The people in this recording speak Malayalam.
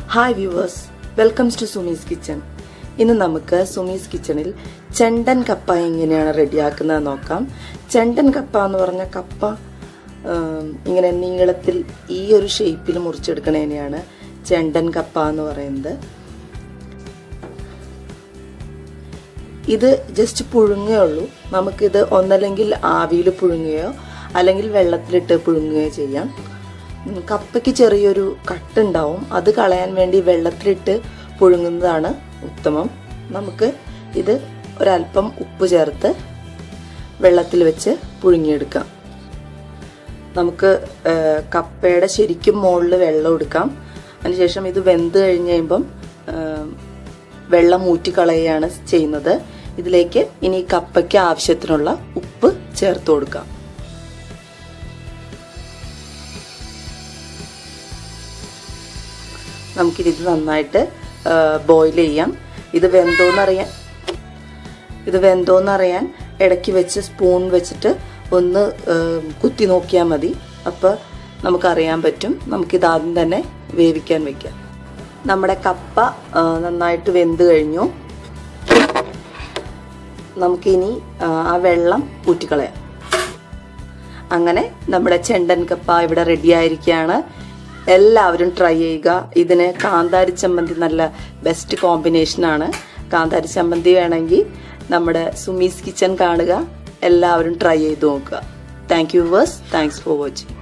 hi viewers welcomes to Sumi's kitchen ഇന്ന് നമുക്ക് സുമീസ് കിച്ചണിൽ ചെണ്ടൻ കപ്പ എങ്ങനെയാണ് റെഡിയാക്കുന്നത് നോക്കാം ചെണ്ടൻ കപ്പ എന്ന് പറഞ്ഞ കപ്പ ഉം, ഇങ്ങനെ നീളത്തിൽ ഈ ഒരു ഷേപ്പിൽ മുറിച്ചെടുക്കണതിനെയാണ് ചെണ്ടൻ കപ്പ എന്ന് പറയുന്നത് ഇത് ജസ്റ്റ് പുഴുങ്ങേ ഉള്ളൂ നമുക്കിത് ഒന്നല്ലെങ്കിൽ ആവിയിൽ പുഴുങ്ങുകയോ അല്ലെങ്കിൽ വെള്ളത്തിലിട്ട് പുഴുങ്ങുകയോ ചെയ്യാം ഉം, കപ്പയ്ക്ക് ചെറിയൊരു കട്ടുണ്ടാവും അത് കളയാൻ വേണ്ടി വെള്ളത്തിലിട്ട് പുഴുങ്ങുന്നതാണ് ഉത്തമം നമുക്ക് ഇത് ഒരല്പം ഉപ്പ് ചേർത്ത് വെള്ളത്തിൽ വെച്ച് പുഴുങ്ങിയെടുക്കാം നമുക്ക് ആ, കപ്പയുടെ ശരിക്കും മുകളിൽ വെള്ളം എടുക്കാം അതിനുശേഷം ഇത് വെന്ത് കഴിഞ്ഞ് കഴിയുമ്പം ആ, വെള്ളം ഊറ്റിക്കളയുകയാണ് ചെയ്യുന്നത് ഇതിലേക്ക് ഇനി ഈ കപ്പയ്ക്ക് ആവശ്യത്തിനുള്ള ഉപ്പ് ചേർത്ത് കൊടുക്കാം നമുക്കിത് നന്നായിട്ട് ബോയിൽ ചെയ്യാം ഇത് വെന്തോന്നറിയാൻ ഇത് വെന്തോന്നറിയാൻ ഇടയ്ക്ക് വെച്ച് സ്പൂൺ വെച്ചിട്ട് ഒന്ന് ആ, കുത്തി നോക്കിയാൽ മതി അപ്പോൾ നമുക്കറിയാൻ പറ്റും നമുക്കിത് ആദ്യം തന്നെ വേവിക്കാൻ വെക്കാം നമ്മുടെ കപ്പ ആ, നന്നായിട്ട് വെന്ത് കഴിഞ്ഞു നമുക്കിനി ആ, ആ വെള്ളം ഊറ്റിക്കളയാം അങ്ങനെ നമ്മുടെ ചെണ്ടൻ കപ്പ ഇവിടെ റെഡി ആയിരിക്കുകയാണ് എല്ലാവരും ട്രൈ ചെയ്യുക ഇതിന് കാന്താരി ചമ്മന്തി നല്ല ബെസ്റ്റ് കോമ്പിനേഷനാണ് കാന്താരി ചമ്മന്തി വേണമെങ്കിൽ നമ്മുടെ സുമീസ് കിച്ചൺ കാണുക എല്ലാവരും ട്രൈ ചെയ്ത് നോക്കുക thank you viewers thanks for watching